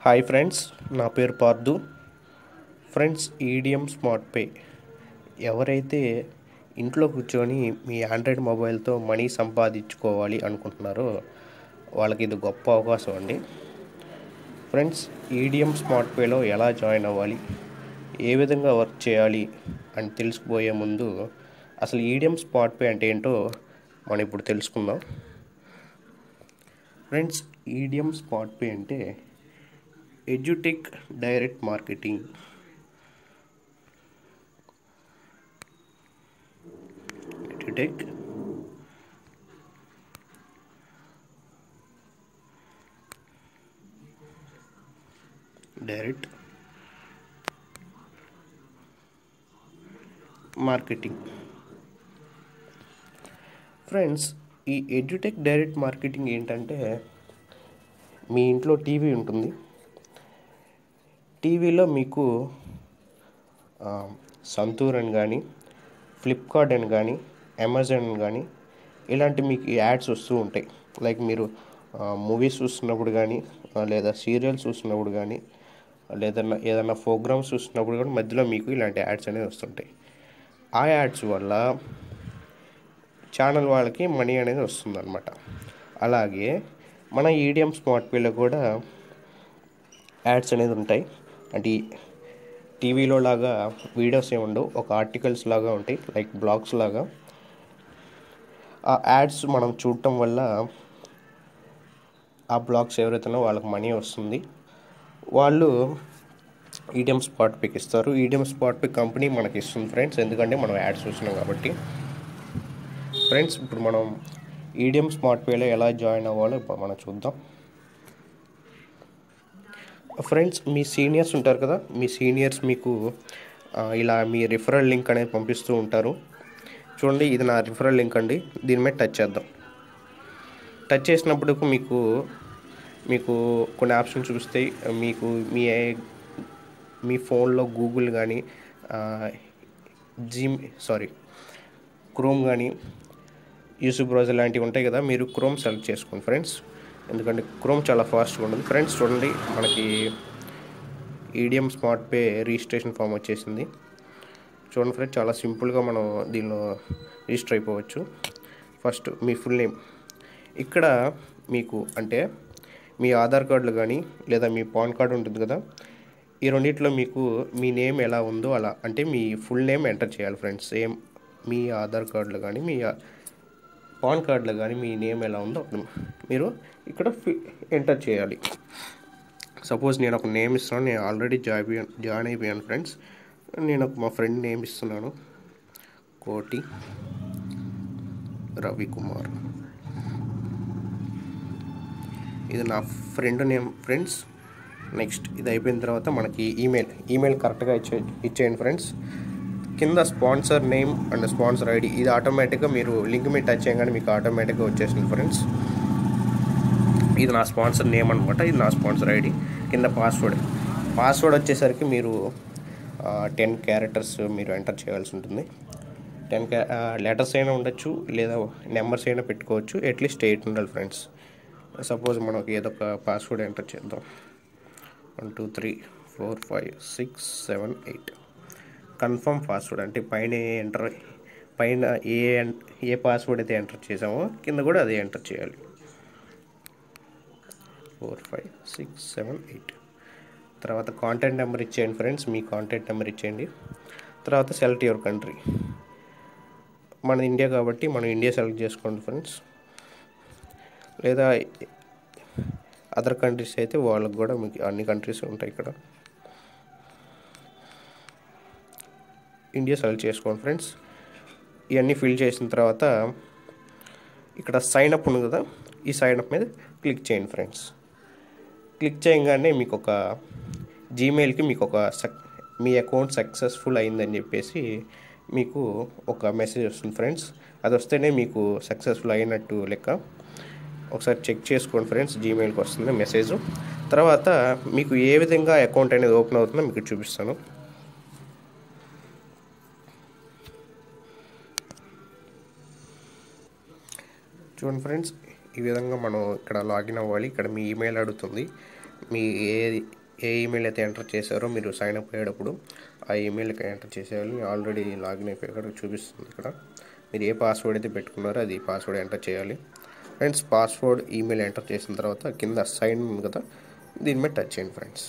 hi friends నా పేరు Pardhu friends EDM smart pay ఎవరైతే ఇంట్లో కూర్చొని మీ ఆండ్రాయిడ్ మొబైల్తో మనీ సంపాదించుకోవాలి అనుకుంటున్నారో వాళ్ళకి ఇది గొప్ప అవకాశం అండి ఫ్రెండ్స్ ఈడిఎం స్మార్ట్ పేలో ఎలా జాయిన్ అవ్వాలి ఏ విధంగా వర్క్ చేయాలి అని తెలుసుకుపోయే ముందు అసలు ఈడిఎం స్మార్ట్ పే అంటే ఏంటో మనం ఇప్పుడు తెలుసుకుందాం ఫ్రెండ్స్ ఈడిఎం స్మార్ట్ పే అంటే edutech direct marketing edutech direct marketing friends ఈ ఎడ్యుటెక్ డైరెక్ట్ మార్కెటింగ్ ఏంటంటే మీ ఇంట్లో టీవీ ఉంటుంది టీవీలో మీకు ఆ, సంతూర్ అని కానీ ఫ్లిప్కార్ట్ అని కానీ అమెజాన్ అని కానీ ఇలాంటి మీకు యాడ్స్ వస్తూ ఉంటాయి లైక్ మీరు మూవీస్ చూస్తున్నప్పుడు కానీ ఆ, లేదా సీరియల్స్ చూస్తున్నప్పుడు కానీ లేదన్నా ఏదన్నా ప్రోగ్రామ్స్ చూస్తున్నప్పుడు కూడా మధ్యలో మీకు ఇలాంటి యాడ్స్ అనేవి వస్తుంటాయి ఆ యాడ్స్ వల్ల ఛానల్ వాళ్ళకి మనీ అనేది వస్తుంది అనమాట అలాగే మన ఈడిఎం స్మార్ట్ పేలో కూడా యాడ్స్ అనేది ఉంటాయి అంటే ఈ టీవీలో లాగా వీడియోస్ ఏమి ఉండవు ఒక ఆర్టికల్స్ లాగా ఉంటాయి లైక్ బ్లాగ్స్ లాగా ఆ యాడ్స్ మనం చూడటం వల్ల ఆ బ్లాగ్స్ ఎవరైతే వాళ్ళకి మనీ వస్తుంది వాళ్ళు ఈడిఎం స్పాట్ పిక్ ఇస్తారు ఈడిఎం స్పాట్ పిక్ కంపెనీ మనకి ఇస్తుంది ఫ్రెండ్స్ ఎందుకంటే మనం యాడ్స్ చూస్తున్నాం కాబట్టి ఫ్రెండ్స్ ఇప్పుడు మనం ఈడిఎం స్మార్ట్ పేలో ఎలా జాయిన్ అవ్వాలో ఇప్పుడు మనం చూద్దాం ఫ్రెండ్స్ మీ సీనియర్స్ ఉంటారు కదా మీ సీనియర్స్ మీకు ఆ, ఇలా మీ రిఫరల్ లింక్ అనేది పంపిస్తూ ఉంటారు చూడండి ఇది నా రిఫరల్ లింక్ అండి దీని మీద టచ్ చేద్దాం టచ్ చేసినప్పుడు మీకు మీకు కొన్ని ఆప్షన్స్ చూపిస్తాయి మీకు మీ మీ ఫోన్లో గూగుల్ కానీ జీమ్ సారీ క్రోమ్ కానీ యూట్యూబ్ బ్రౌజర్ లాంటివి ఉంటాయి కదా మీరు క్రోమ్ సెలెక్ట్ చేసుకోండి ఫ్రెండ్స్ ఎందుకంటే క్రోమ్ చాలా ఫాస్ట్గా ఉంటుంది ఫ్రెండ్స్ చూడండి మనకి EDM smart pay registration form వచ్చేసింది చూడండి ఫ్రెండ్స్ చాలా సింపుల్గా మనం దీనిలో రిజిస్టర్ అయిపోవచ్చు ఫస్ట్ మీ ఫుల్ నేమ్ ఇక్కడ మీకు అంటే మీ ఆధార్ కార్డులు కానీ లేదా మీ పాన్ కార్డు ఉంటుంది కదా ఈ రెండిట్లో మీకు మీ నేమ్ ఎలా ఉందో అలా అంటే మీ ఫుల్ నేమ్ ఎంటర్ చేయాలి ఫ్రెండ్స్ సేమ్ మీ ఆధార్ కార్డులో కానీ మీ పాన్ కార్డులో కానీ మీ నేమ్ ఎలా ఉందో అప్పుడు మీరు ఇక్కడ ఎంటర్ చేయాలి సపోజ్ నేను ఒక నేమ్ ఇస్తున్నాను నేను ఆల్రెడీ జాయిన్ జాయిన్ అయిపోయాను ఫ్రెండ్స్ నేను ఒక మా ఫ్రెండ్ నేమ్ ఇస్తున్నాను కోటి రవికుమార్ ఇది నా ఫ్రెండ్ నేమ్ ఫ్రెండ్స్ నెక్స్ట్ ఇది అయిపోయిన తర్వాత మనకి ఈమెయిల్ ఈమెయిల్ కరెక్ట్గా ఇచ్చే ఇచ్చేయండి ఫ్రెండ్స్ కింద sponsor name and sponsor ID ఇది ఆటోమేటిక్గా మీరు లింక్ మీద టచ్ చేయగానే మీకు ఆటోమేటిక్గా వచ్చేసింది ఫ్రెండ్స్ ఇది నా స్పాన్సర్ నేమ్ అనమాట ఇది నా స్పాన్సర్ ఐడి కింద పాస్వర్డ్ పాస్వర్డ్ వచ్చేసరికి మీరు టెన్ క్యారెక్టర్స్ మీరు ఎంటర్ చేయాల్సి ఉంటుంది టెన్ క్యా లెటర్స్ అయినా ఉండొచ్చు లేదా నెంబర్స్ అయినా పెట్టుకోవచ్చు అట్లీస్ట్ ఎయిట్ ఉండాలి ఫ్రెండ్స్ సపోజ్ మనకి ఏదో ఒక పాస్వర్డ్ ఎంటర్ చేద్దాం one two three four five six seven eight confirm password అంటే పైన ఎంటర్ పైన ఏ ఏ పాస్వర్డ్ అయితే ఎంటర్ చేసామో కింద కూడా అదే ఎంటర్ చేయాలి four five six seven eight తర్వాత కాంటాక్ట్ నెంబర్ ఇచ్చేయండి ఫ్రెండ్స్ మీ కాంటాక్ట్ నెంబర్ ఇచ్చేయండి తర్వాత సెలెక్ట్ యువర్ కంట్రీ మన ఇండియా కాబట్టి మనం ఇండియా సెలెక్ట్ చేసుకోండి ఫ్రెండ్స్ లేదా అదర్ కంట్రీస్ అయితే వాళ్ళకి కూడా మీకు అన్ని కంట్రీస్ ఉంటాయి ఇక్కడ ఇండియా సెలెక్ట్ చేసుకోండి ఫ్రెండ్స్ ఇవన్నీ ఫిల్ చేసిన తర్వాత ఇక్కడ సైన్ అప్ ఉంది కదా ఈ సైన్ అప్ మీద క్లిక్ చేయండి ఫ్రెండ్స్ క్లిక్ చేయగానే మీకు ఒక జీమెయిల్కి మీకు ఒక సక్ మీ అకౌంట్ సక్సెస్ఫుల్ అయిందని చెప్పేసి మీకు ఒక మెసేజ్ వస్తుంది ఫ్రెండ్స్ అది వస్తేనే మీకు సక్సెస్ఫుల్ అయినట్టు లెక్క ఒకసారి చెక్ చేసుకోండి ఫ్రెండ్స్ జీమెయిల్కి వస్తుంది మెసేజ్ తర్వాత మీకు ఏ విధంగా అకౌంట్ అనేది ఓపెన్ అవుతుందో మీకు చూపిస్తాను చూడండి ఫ్రెండ్స్ ఈ విధంగా మనం ఇక్కడ లాగిన్ అవ్వాలి ఇక్కడ మీ ఈమెయిల్ అడుగుతుంది మీ ఏ ఏ ఈమెయిల్ అయితే ఎంటర్ చేశారో మీరు సైన్ అప్ అయ్యేటప్పుడు ఆ ఈమెయిల్కి ఎంటర్ చేసేయాలి ఆల్రెడీ లాగిన్ అయిపోయి ఇక్కడ చూపిస్తుంది ఇక్కడ మీరు ఏ పాస్వర్డ్ అయితే పెట్టుకున్నారో అది పాస్వర్డ్ ఎంటర్ చేయాలి ఫ్రెండ్స్ పాస్వర్డ్ ఈమెయిల్ ఎంటర్ చేసిన తర్వాత కింద సైన్ ఉంది కదా దీని మీద టచ్ చేయండి ఫ్రెండ్స్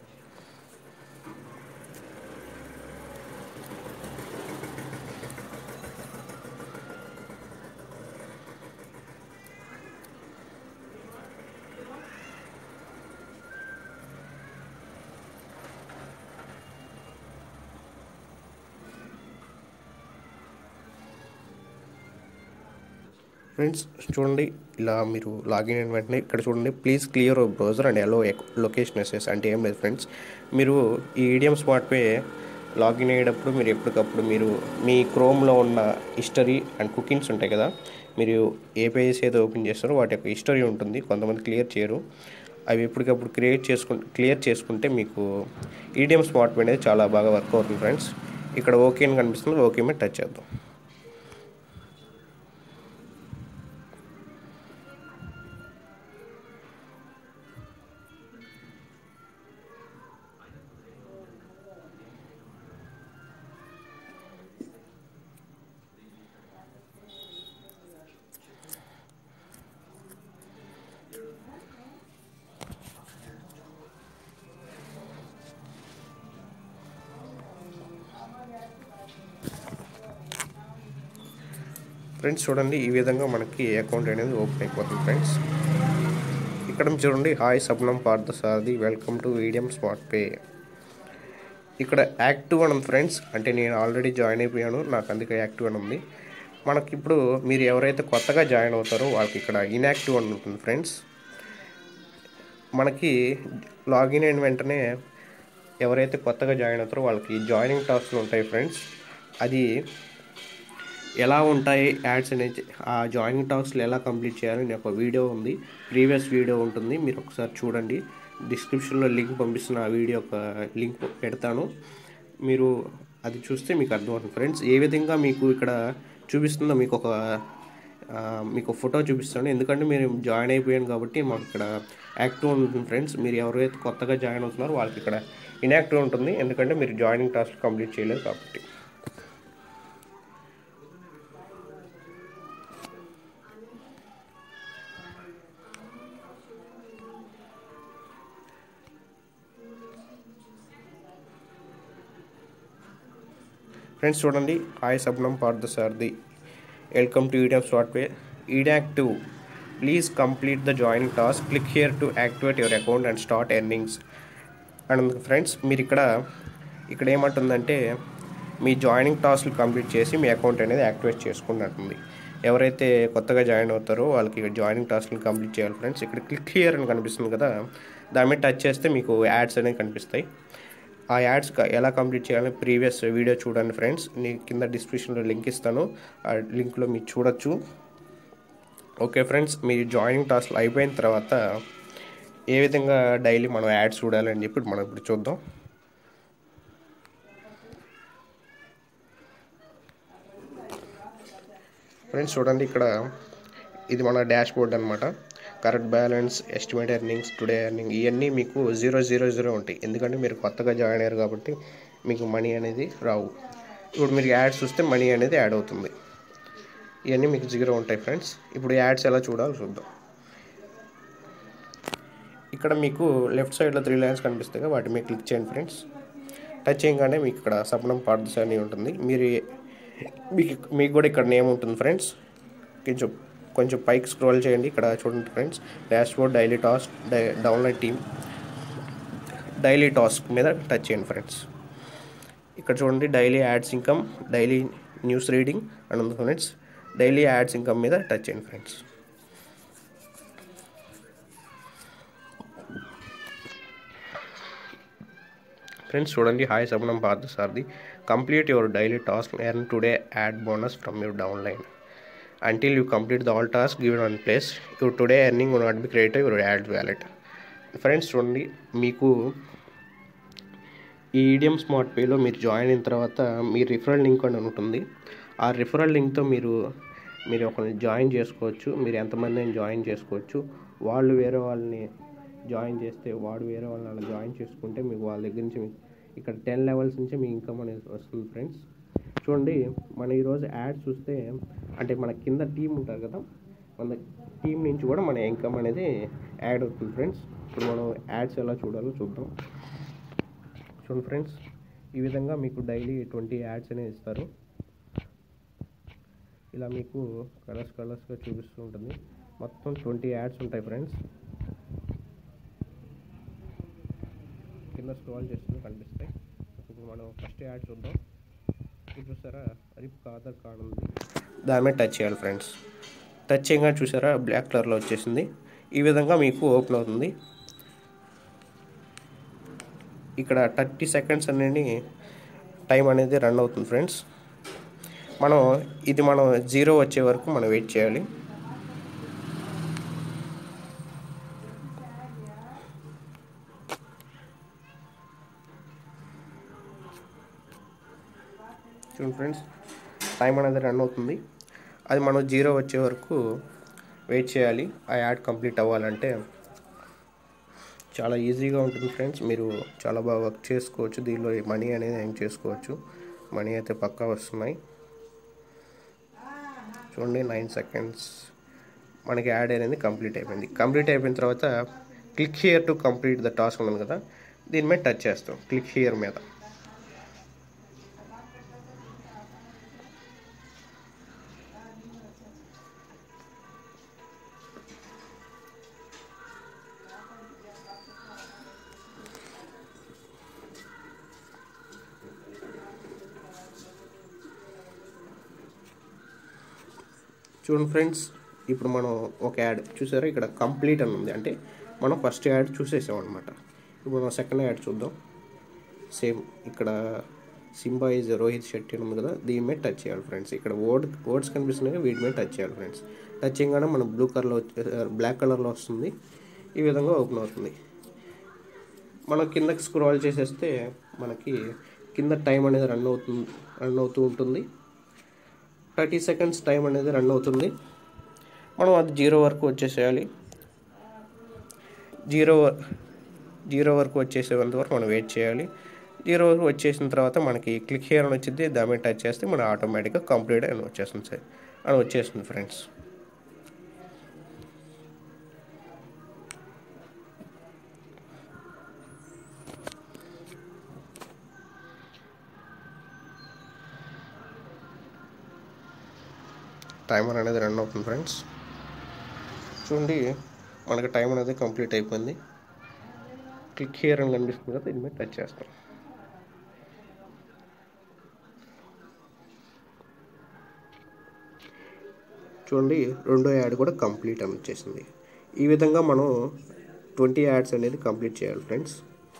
ఫ్రెండ్స్ చూడండి ఇలా మీరు లాగిన్ అయిన వెంటనే ఇక్కడ చూడండి please clear browser and allow location ఎస్ఎస్ అంటే ఏం లేదు ఫ్రెండ్స్ మీరు ఈ ఈడియం స్మార్ట్ పే లాగిన్ అయ్యేటప్పుడు మీరు ఎప్పటికప్పుడు మీరు మీ క్రోమ్లో ఉన్న హిస్టరీ అండ్ కుకింగ్స్ ఉంటాయి కదా మీరు ఏ పేజెస్ అయితే ఓపెన్ చేస్తారో వాటి యొక్క హిస్టరీ ఉంటుంది కొంతమంది క్లియర్ చేయరు అవి ఎప్పటికప్పుడు క్రియేట్ చేసుకుంటే క్లియర్ చేసుకుంటే మీకు ఈడియం స్మార్ట్ పే అనేది చాలా బాగా వర్క్ అవుతుంది ఫ్రెండ్స్ ఇక్కడ ఓకే అని కనిపిస్తుంది ఓకే మీద టచ్ చేద్దాం ఫ్రెండ్స్ చూడండి ఈ విధంగా మనకి అకౌంట్ అనేది ఓపెన్ అయిపోతుంది ఫ్రెండ్స్ ఇక్కడ చూడండి hi Sapnam Partha Sarathi welcome to EDM smart pay ఇక్కడ యాక్టివ్ అని ఉంది ఫ్రెండ్స్ అంటే నేను ఆల్రెడీ జాయిన్ అయిపోయాను నాకు అందుకే యాక్టివ్ అని ఉంది మనకి ఇప్పుడు మీరు ఎవరైతే కొత్తగా జాయిన్ అవుతారో వాళ్ళకి ఇక్కడ ఇన్యాక్టివ్ అని ఉంటుంది ఫ్రెండ్స్ మనకి లాగిన్ అయిన వెంటనే ఎవరైతే కొత్తగా జాయిన్ అవుతారో వాళ్ళకి జాయినింగ్ టాస్క్లు ఉంటాయి ఫ్రెండ్స్ అది ఎలా ఉంటాయి యాడ్స్ అనేది ఆ జాయినింగ్ టాస్క్లు ఎలా కంప్లీట్ చేయాలని ఒక వీడియో ఉంది ప్రీవియస్ వీడియో ఉంటుంది మీరు ఒకసారి చూడండి డిస్క్రిప్షన్లో లింక్ పంపిస్తున్న ఆ వీడియో ఒక లింక్ పెడతాను మీరు అది చూస్తే మీకు అర్థమవుతుంది ఫ్రెండ్స్ ఏ విధంగా మీకు ఇక్కడ చూపిస్తుందో మీకు ఒక ఆ, మీకు ఫోటో చూపిస్తాను ఎందుకంటే మీరు జాయిన్ అయిపోయాను కాబట్టి మాకు ఇక్కడ యాక్టివ్ ఉంటుంది ఫ్రెండ్స్ మీరు ఎవరైతే కొత్తగా జాయిన్ అవుతున్నారో వాళ్ళకి ఇక్కడ ఇన్యాక్టివ్ ఉంటుంది ఎందుకంటే మీరు జాయినింగ్ టాస్క్ కంప్లీట్ చేయలేదు కాబట్టి ఫ్రెండ్స్ చూడండి hi Sabnam Partha Sardhi welcome to EDM software ఈడాక్టివ్ please complete the joining task click here to activate your account and start earnings and friends మీరు ఇక్కడ ఇక్కడ ఏమంటుందంటే మీ జాయినింగ్ టాస్క్లు కంప్లీట్ చేసి మీ అకౌంట్ అనేది యాక్టివేట్ చేసుకున్నట్టుంది ఎవరైతే కొత్తగా జాయిన్ అవుతారో వాళ్ళకి జాయినింగ్ టాస్క్లు కంప్లీట్ చేయాలి ఫ్రెండ్స్ ఇక్కడ క్లిక్ హియర్ అని కనిపిస్తుంది కదా దాని మీద టచ్ చేస్తే మీకు యాడ్స్ అనేవి కనిపిస్తాయి ఆ యాడ్స్ క- ఎలా కంప్లీట్ చేయాలని ప్రీవియస్ వీడియో చూడండి ఫ్రెండ్స్ నేను కింద డిస్క్రిప్షన్లో లింక్ ఇస్తాను ఆ లింక్లో మీరు చూడొచ్చు ఓకే ఫ్రెండ్స్ మీ జాయినింగ్ టాస్క్లు అయిపోయిన తర్వాత ఏ విధంగా డైలీ మనం యాడ్స్ చూడాలని చెప్పి మనం ఇప్పుడు చూద్దాం ఫ్రెండ్స్ చూడండి ఇక్కడ ఇది మన డాష్ బోర్డ్ అనమాట correct balance estimate earnings today earning ఇవన్నీ మీకు జీరో జీరో జీరో ఉంటాయి ఎందుకంటే మీరు కొత్తగా జాయిన్ అయ్యారు కాబట్టి మీకు మనీ అనేది రావు ఇప్పుడు మీరు యాడ్స్ చూస్తే మనీ అనేది యాడ్ అవుతుంది ఇవన్నీ మీకు జీరో ఉంటాయి ఫ్రెండ్స్ ఇప్పుడు యాడ్స్ ఎలా చూడాలో చూద్దాం ఇక్కడ మీకు లెఫ్ట్ సైడ్లో త్రీ లైన్స్ కనిపిస్తాయి కదా వాటి మీద క్లిక్ చేయండి ఫ్రెండ్స్ టచ్ చేయగానే మీకు ఇక్కడ సపనం పార్ట్స్ అని ఉంటుంది మీరు మీకు మీకు కూడా ఇక్కడ నేమ్ ఉంటుంది ఫ్రెండ్స్ కొంచెం కొంచెం పైకి స్క్రోల్ చేయండి ఇక్కడ చూడండి ఫ్రెండ్స్ డాష్బోర్డ్ డైలీ టాస్క్ డై డౌన్లోడ్ టీమ్ డైలీ టాస్క్ మీద టచ్ చేయండి ఫ్రెండ్స్ ఇక్కడ చూడండి daily ads income daily news reading అని ఉంది ఫ్రెండ్స్ డైలీ యాడ్స్ ఇన్కమ్ మీద టచ్ చేయండి ఫ్రెండ్స్ ఫ్రెండ్స్ చూడండి hi Sabnam Partha Sardhi complete your daily task earn today ad bonus from your down line until you complete the all task given one place your today earning not be create your add wallet friends చూడండి మీకు ఈ ఈడియం smart పేలో మీరు join అయిన తర్వాత మీ referral link అని ఉంటుంది ఆ రిఫరల్ లింక్తో మీరు మీరు ఒకరిని జాయిన్ చేసుకోవచ్చు మీరు ఎంతమందిని జాయిన్ చేసుకోవచ్చు వాళ్ళు వేరే వాళ్ళని జాయిన్ చేస్తే వాడు వేరే వాళ్ళని అలా జాయిన్ చేసుకుంటే మీకు వాళ్ళ దగ్గర నుంచి మీకు ఇక్కడ టెన్ లెవెల్స్ నుంచి మీ ఇన్కమ్ అనేది వస్తుంది ఫ్రెండ్స్ చూడండి మన ఈరోజు యాడ్ చూస్తే అంటే మన కింద టీం ఉంటారు కదా మన టీం నుంచి కూడా మన ఇన్కమ్ అనేది యాడ్ అవుతుంది ఫ్రెండ్స్ ఇప్పుడు మనం యాడ్స్ ఎలా చూడాలో చూద్దాం చూడండి ఫ్రెండ్స్ ఈ విధంగా మీకు డైలీ ట్వంటీ యాడ్స్ అనేది ఇస్తారు ఇలా మీకు కలర్స్ కలర్స్గా చూపిస్తూ ఉంటుంది మొత్తం ట్వంటీ యాడ్స్ ఉంటాయి ఫ్రెండ్స్ కింద స్క్రాల్ చేస్తుంది కనిపిస్తాయి ఇప్పుడు మనం ఫస్ట్ యాడ్ చూద్దాం ఇప్పుడు చూసారా రిప్ ఆధార్ కార్డ్ ఉంది దాని మీద టచ్ చేయాలి ఫ్రెండ్స్ టచ్ చేయగానే చూసారా బ్లాక్ కలర్లో వచ్చేసింది ఈ విధంగా మీకు ఓపెన్ అవుతుంది ఇక్కడ థర్టీ సెకండ్స్ అనేది టైం అనేది రన్ అవుతుంది ఫ్రెండ్స్ మనం ఇది మనం జీరో వచ్చే వరకు మనం వెయిట్ చేయాలి చూడండి ఫ్రెండ్స్ టైం అనేది రన్ అవుతుంది అది మనం జీరో వచ్చే వరకు వెయిట్ చేయాలి ఆ యాడ్ కంప్లీట్ అవ్వాలంటే చాలా ఈజీగా ఉంటుంది ఫ్రెండ్స్ మీరు చాలా బాగా వర్క్ చేసుకోవచ్చు దీనిలో మనీ అనేది ఏం చేసుకోవచ్చు మనీ అయితే పక్కా వస్తున్నాయి చూడండి నైన్ సెకండ్స్ మనకి యాడ్ అనేది కంప్లీట్ అయిపోయింది కంప్లీట్ అయిపోయిన తర్వాత click here to complete the task ఉంది కదా దీని మీద టచ్ చేస్తాం క్లిక్ హియర్ మీద చూడండి ఫ్రెండ్స్ ఇప్పుడు మనం ఒక యాడ్ చూసారా ఇక్కడ కంప్లీట్ అని ఉంది అంటే మనం ఫస్ట్ యాడ్ చూసేసాం అనమాట ఇప్పుడు మనం సెకండ్ యాడ్ చూద్దాం సేమ్ ఇక్కడ సింబా ఇస్ రోహిత్ శెట్టి అని ఉంది కదా దీని మీద టచ్ చేయాలి ఫ్రెండ్స్ ఇక్కడ వర్డ్ వర్డ్స్ కనిపిస్తున్నాయి వీటి మీద టచ్ చేయాలి ఫ్రెండ్స్ టచ్ చేయగానే మన బ్లూ కలర్లో బ్లాక్ కలర్లో వస్తుంది ఈ విధంగా ఓపెన్ అవుతుంది మనం కిందకి స్క్రాల్ చేసేస్తే మనకి కింద టైం అనేది రన్ అవుతుంది రన్ అవుతూ ఉంటుంది థర్టీ సెకండ్స్ టైం అనేది రన్ అవుతుంది మనం అది జీరో వరకు వచ్చేసేయాలి జీరో జీరో వరకు వచ్చేసేంత వరకు మనం వెయిట్ చేయాలి జీరో వరకు వచ్చేసిన తర్వాత మనకి క్లిక్ హియర్ అని వచ్చింది దాని మీద టచ్ చేస్తే మన ఆటోమేటిక్గా కంప్లీట్ అని వచ్చేస్తుంది సార్ అని వచ్చేస్తుంది ఫ్రెండ్స్ టైమర్ అనేది రన్ అవుతుంది ఫ్రెండ్స్ చూడండి మనకి టైం అనేది కంప్లీట్ అయిపోయింది క్లిక్ హియర్ అని కనిపిస్తుంది కదా దీని మీద టచ్ చేస్తాం చూడండి రెండో యాడ్ కూడా కంప్లీట్ అని వచ్చేసింది ఈ విధంగా మనం ట్వంటీ యాడ్స్ అనేది కంప్లీట్ చేయాలి ఫ్రెండ్స్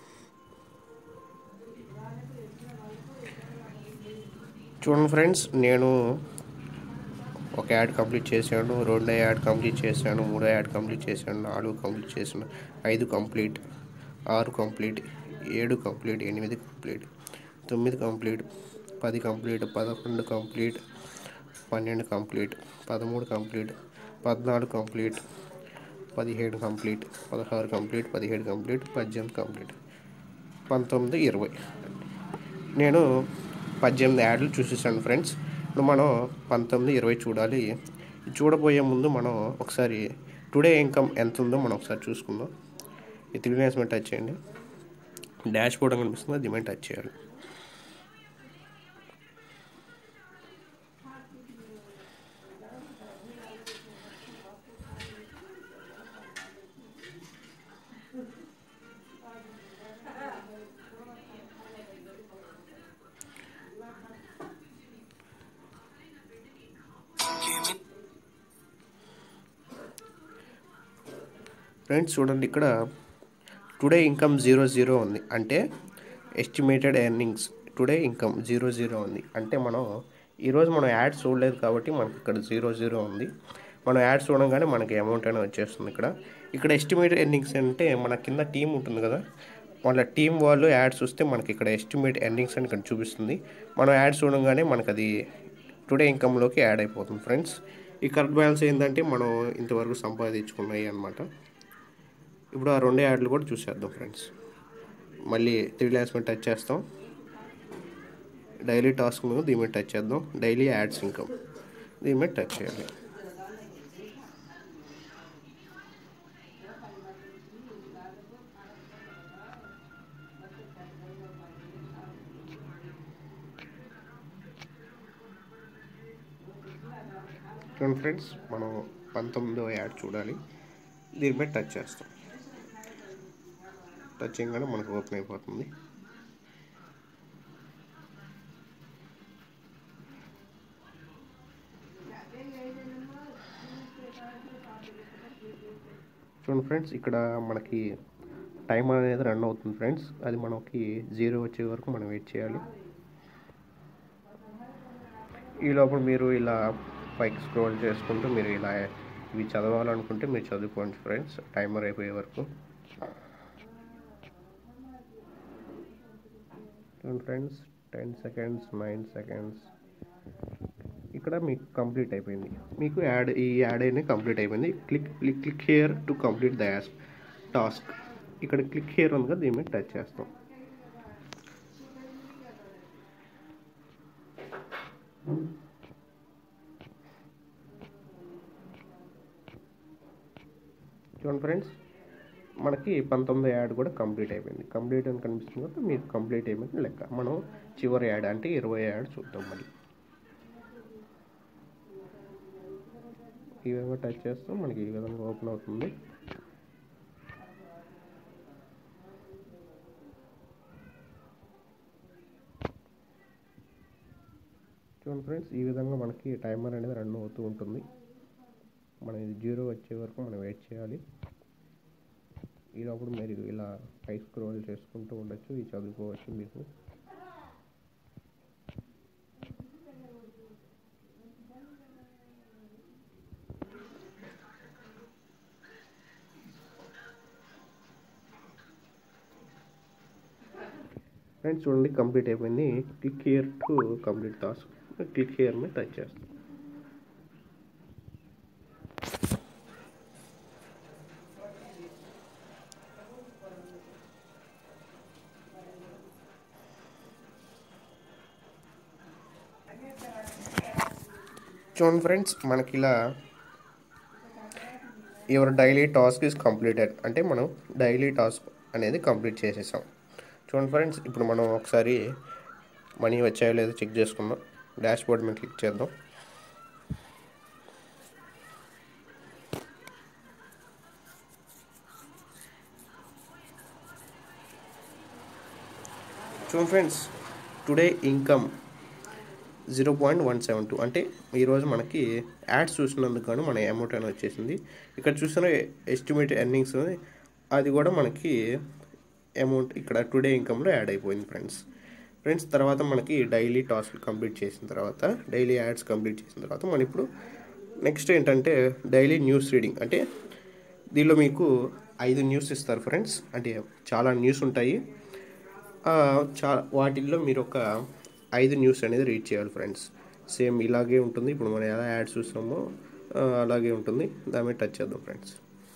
చూడండి ఫ్రెండ్స్ నేను ఒక యాడ్ కంప్లీట్ చేశాను రెండో యాడ్ కంప్లీట్ చేశాను మూడో యాడ్ కంప్లీట్ చేశాను నాలుగు కంప్లీట్ చేశాను ఐదు కంప్లీట్ ఆరు కంప్లీట్ ఏడు కంప్లీట్ ఎనిమిది కంప్లీట్ తొమ్మిది కంప్లీట్ పది కంప్లీట్ పదకొండు కంప్లీట్ పన్నెండు కంప్లీట్ పదమూడు కంప్లీట్ పద్నాలుగు కంప్లీట్ పదిహేడు కంప్లీట్ పదహారు కంప్లీట్ పదిహేడు కంప్లీట్ పద్దెనిమిది కంప్లీట్ పంతొమ్మిది ఇరవై నేను పద్దెనిమిది యాడ్లు చూసేసాను ఫ్రెండ్స్ ఇప్పుడు మనం పంతొమ్మిది ఇరవై చూడాలి చూడబోయే ముందు మనం ఒకసారి టుడే ఇన్కమ్ ఎంత ఉందో మనం ఒకసారి చూసుకుందాం ఈ త్రీ లైన్స్ మీద టచ్ చేయండి డాష్ బోర్డ్ కనిపిస్తుంది అది మీద టచ్ చేయాలి ఫ్రెండ్స్ చూడండి ఇక్కడ టుడే ఇన్కమ్ జీరో జీరో ఉంది అంటే estimated earnings today income zero zero ఉంది అంటే మనం ఈరోజు మనం యాడ్స్ చూడలేదు కాబట్టి మనకి ఇక్కడ జీరో జీరో ఉంది మనం యాడ్స్ చూడగానే మనకి అమౌంట్ అనేది వచ్చేస్తుంది ఇక్కడ ఇక్కడ ఎస్టిమేటెడ్ ఎర్నింగ్స్ అంటే మన కింద టీం ఉంటుంది కదా వాళ్ళ టీం వాళ్ళు యాడ్స్ చూస్తే మనకి ఇక్కడ ఎస్టిమేట్ ఎర్నింగ్స్ అని ఇక్కడ చూపిస్తుంది మనం యాడ్స్ చూడగానే మనకు అది టుడే ఇన్కమ్లోకి యాడ్ అయిపోతుంది ఫ్రెండ్స్ ఈ కరెక్ట్ బ్యాలెన్స్ ఏంటంటే మనం ఇంతవరకు సంపాదించుకున్నాయి అనమాట ఇప్పుడు ఆ రెండు యాడ్లు కూడా చూసేద్దాం ఫ్రెండ్స్ మళ్ళీ త్రీ లైన్స్ మీద టచ్ చేస్తాం డైలీ టాస్క్ మీద దీని మీద టచ్ చేద్దాం డైలీ యాడ్స్ ఇన్కమ్ దీని మీద టచ్ చేయాలి చూడండి ఫ్రెండ్స్ మనం పంతొమ్మిదో యాడ్ చూడాలి దీని మీద టచ్ చేస్తాం టచ్ చేయగానే మనకు ఓపెన్ అయిపోతుంది చూడండి ఫ్రెండ్స్ ఇక్కడ మనకి టైం అనేది రన్ అవుతుంది ఫ్రెండ్స్ అది మనకి జీరో వచ్చే వరకు మనం వెయిట్ చేయాలి ఈ లోపల మీరు ఇలా పైకి స్క్రోల్ చేసుకుంటూ మీరు ఇలా ఇవి చదవాలనుకుంటే మీరు చదువుకోండి ఫ్రెండ్స్ టైమర్ అయిపోయే వరకు చూడండి friends ten seconds nine seconds ఇక్కడ మీకు కంప్లీట్ అయిపోయింది మీకు యాడ్ ఈ యాడ్ అయినా కంప్లీట్ అయిపోయింది click click click here to complete the task ఇక్కడ క్లిక్ హియర్ ఉంది కదా దీని మీద టచ్ చేస్తాం చూడండి ఫ్రెండ్స్ మనకి పంతొమ్మిది యాడ్ కూడా కంప్లీట్ అయిపోయింది కంప్లీట్ అని కనిపిస్తుంది కాబట్టి మీకు కంప్లీట్ అయిపోయింది లెక్క మనం చివరి యాడ్ అంటే ఇరవై యాడ్ చూద్దాం మళ్ళీ ఈ విధంగా టచ్ చేస్తాం మనకి ఈ విధంగా ఓపెన్ అవుతుంది చూడండి ఫ్రెండ్స్ ఈ విధంగా మనకి టైమర్ అనేది రన్ అవుతూ ఉంటుంది మనం ఇది జీరో వచ్చే వరకు మనం వెయిట్ చేయాలి ఈలోపల మీరు ఇలా పై స్క్రోల్ చేసుకుంటూ ఉండొచ్చు ఇది చదువుకోవచ్చు మీకు ఫ్రెండ్స్ చూడండి కంప్లీట్ అయిపోయింది click here to complete task click here మీద టచ్ చేస్తాం చూడండి ఫ్రెండ్స్ మనకి ఇలా your daily task is completed అంటే మనం డైలీ టాస్క్ అనేది కంప్లీట్ చేసేసాం చూడండి ఫ్రెండ్స్ ఇప్పుడు మనం ఒకసారి మనీ వచ్చాయో లేదో చెక్ చేసుకుందాం డాష్ బోర్డ్ మీద క్లిక్ చేద్దాం చూడండి friends today income zero point one seven two అంటే ఈరోజు మనకి యాడ్స్ చూసినందుకు గాను మన అమౌంట్ అని వచ్చేసింది ఇక్కడ చూసిన ఎస్టిమేట్ ఎర్నింగ్స్ అది కూడా మనకి అమౌంట్ ఇక్కడ టుడే ఇన్కమ్లో యాడ్ అయిపోయింది ఫ్రెండ్స్ ఫ్రెండ్స్ తర్వాత మనకి డైలీ టాస్క్ కంప్లీట్ చేసిన తర్వాత డైలీ యాడ్స్ కంప్లీట్ చేసిన తర్వాత మన ఇప్పుడు నెక్స్ట్ ఏంటంటే డైలీ న్యూస్ రీడింగ్ అంటే దీనిలో మీకు ఐదు న్యూస్ ఇస్తారు ఫ్రెండ్స్ అంటే చాలా న్యూస్ ఉంటాయి చా వాటిల్లో మీరు ఒక ఐదు న్యూస్ అనేది రీడ్ చేయాలి ఫ్రెండ్స్ సేమ్ ఇలాగే ఉంటుంది ఇప్పుడు మనం ఎలా యాడ్స్ చూస్తామో అలాగే ఉంటుంది దాని మీద టచ్ చేద్దాం ఫ్రెండ్స్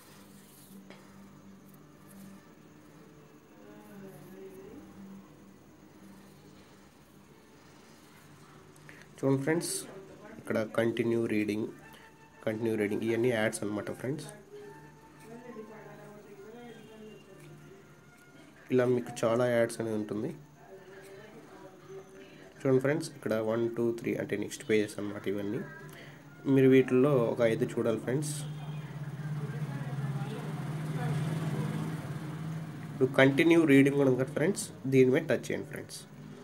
చూడండి ఫ్రెండ్స్ ఇక్కడ కంటిన్యూ రీడింగ్ కంటిన్యూ రీడింగ్ ఇవన్నీ యాడ్స్ అనమాట ఫ్రెండ్స్ ఇలా మీకు చాలా యాడ్స్ అనేది ఉంటుంది చూడండి ఫ్రెండ్స్ ఇక్కడ వన్ టూ త్రీ అంటే నెక్స్ట్ పేజెస్ అనమాట ఇవన్నీ మీరు వీటిల్లో ఒక ఐదు చూడాలి ఫ్రెండ్స్ ఇప్పుడు కంటిన్యూ రీడింగ్ కూడా ఉంది కదా ఫ్రెండ్స్ దీని మీద టచ్ చేయండి ఫ్రెండ్స్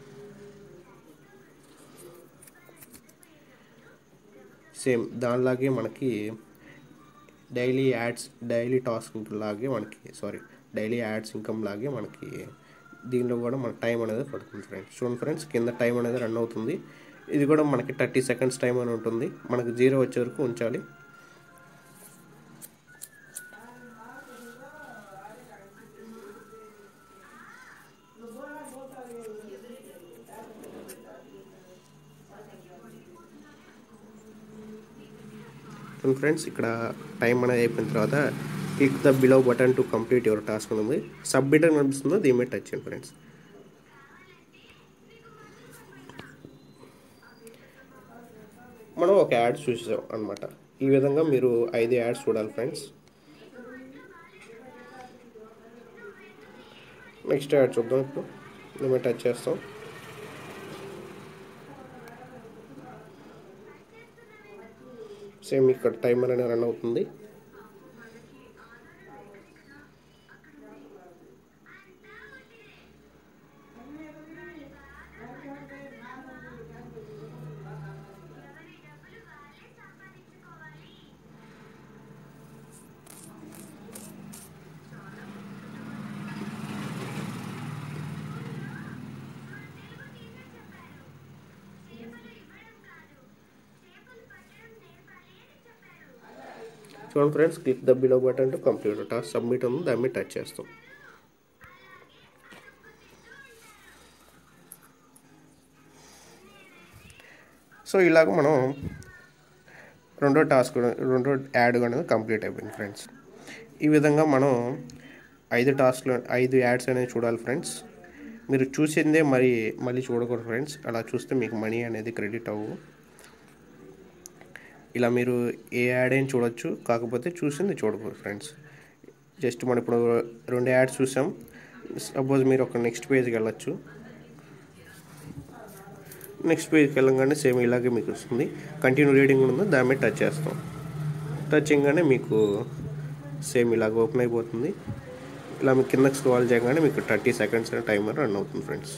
సేమ్ దానిలాగే మనకి డైలీ యాడ్స్ డైలీ టాస్క్ లాగే మనకి సారీ డైలీ యాడ్స్ ఇన్కమ్ లాగే మనకి దీనిలో కూడా మన టైం అనేది పడుతుంది ఫ్రెండ్స్ చూడండి ఫ్రెండ్స్ కింద టైం అనేది రన్ అవుతుంది ఇది కూడా మనకి థర్టీ సెకండ్స్ టైం అని ఉంటుంది మనకి జీరో వచ్చే వరకు ఉంచాలి ఫ్రెండ్స్ ఇక్కడ టైం అనేది అయిపోయిన తర్వాత click the below button to complete your task అని ఉంది సబ్మిట్ అని కనిపిస్తుందో దీని మీద టచ్ చేయండి ఫ్రెండ్స్ మనం ఒక యాడ్ చూసాం అనమాట ఈ విధంగా మీరు ఐదు యాడ్స్ చూడాలి ఫ్రెండ్స్ నెక్స్ట్ యాడ్ చూద్దాం ఇప్పుడు దీని మీద టచ్ చేస్తాం సేమ్ ఇక్కడ టైమర్ అనేది రన్ అవుతుంది చూడండి friends click the below button to complete task submit ఉంది దాని మీద టచ్ చేస్తాం సో ఇలాగ మనం రెండో టాస్క్ రెండో యాడ్ అనేది కంప్లీట్ అయిపోయింది ఫ్రెండ్స్ ఈ విధంగా మనం ఐదు టాస్క్లు ఐదు యాడ్స్ అనేవి చూడాలి ఫ్రెండ్స్ మీరు చూసిందే మరి మళ్ళీ చూడకూడదు ఫ్రెండ్స్ అలా చూస్తే మీకు మనీ అనేది క్రెడిట్ అవ్వు ఇలా మీరు ఏ యాడ్ అయినా చూడొచ్చు కాకపోతే చూసింది చూడకూడదు ఫ్రెండ్స్ జస్ట్ మనం ఇప్పుడు రెండు యాడ్స్ చూసాం సపోజ్ మీరు ఒక నెక్స్ట్ పేజ్కి వెళ్ళొచ్చు నెక్స్ట్ పేజ్కి వెళ్ళగానే సేమ్ ఇలాగే మీకు వస్తుంది కంటిన్యూ రీడింగ్ ఉందో దాని మీద టచ్ చేస్తాం టచ్ చేయగానే మీకు సేమ్ ఇలాగ ఓపెన్ అయిపోతుంది ఇలా మీకు కిందకి స్క్రాల్ చేయగానే మీకు థర్టీ సెకండ్స్ టైమర్ రన్ అవుతుంది friends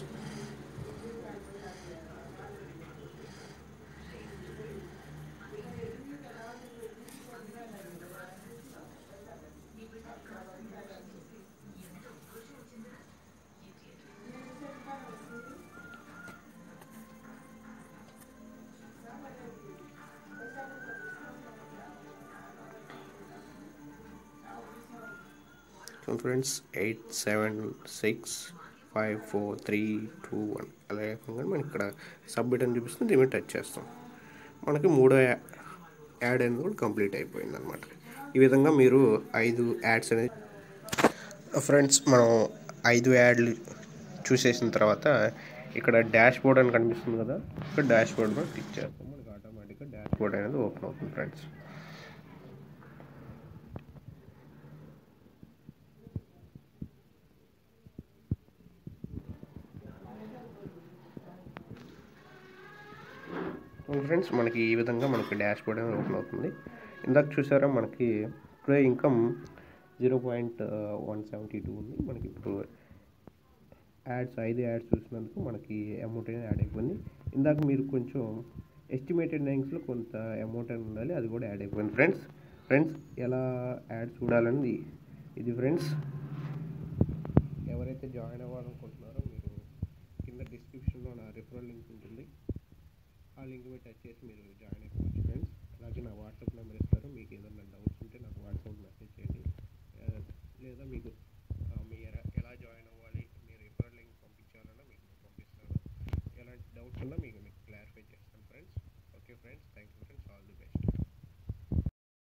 so friends eight seven six five four three two one అలా అయిపోగానే మనకి ఇక్కడ సబ్మిట్ అని చూపిస్తుంది దీని మీద టచ్ చేస్తాం మనకి మూడో యా- యాడ్ అనేది కూడా కంప్లీట్ అయిపోయింది అనమాట ఈ విధంగా మీరు ఐదు యాడ్స్ అనేది ఫ్రెండ్స్ మనం ఐదు యాడ్లు చూసేసిన తర్వాత ఇక్కడ డాష్ బోర్డ్ అని కనిపిస్తుంది కదా ఇక్కడ డాష్ బోర్డ్ మీద క్లిక్ చేస్తాం మనకి ఆటోమేటిక్గా డాష్ బోర్డ్ అనేది ఓపెన్ అవుతుంది ఫ్రెండ్స్ ఫ్రెండ్స్ మనకి ఈ విధంగా మనకి డాష్ బోర్డ్ అనేది ఓపెన్ అవుతుంది ఇందాక చూసారా మనకి ఇప్పుడే income zero point one seventy two ఉంది మనకి ఇప్పుడు యాడ్స్ ఐదు యాడ్స్ చూసినందుకు మనకి అమౌంట్ అనేది యాడ్ అయిపోయింది ఇందాక మీరు కొంచెం ఎస్టిమేటెడ్ నైన్స్లో కొంత అమౌంట్ అని ఉండాలి అది కూడా యాడ్ అయిపోయింది ఫ్రెండ్స్ ఫ్రెండ్స్ ఎలా యాడ్ చూడాలని ఇది ఫ్రెండ్స్ ఎవరైతే జాయిన్ అవ్వాలనుకుంటున్నారో మీరు కింద డిస్క్రిప్షన్లో నా రిఫరల్ లింక్ ఉంటుంది ఆ లింక్ మీద టచ్ చేసి మీరు జాయిన్ అయిపోవచ్చు ఫ్రెండ్స్ అలాగే నా వాట్సాప్ నెంబర్ ఇస్తారు మీకు ఏదైనా డౌట్స్ ఉంటే నాకు వాట్సాప్ మెసేజ్ చేయండి ఆ, లేదా మీకు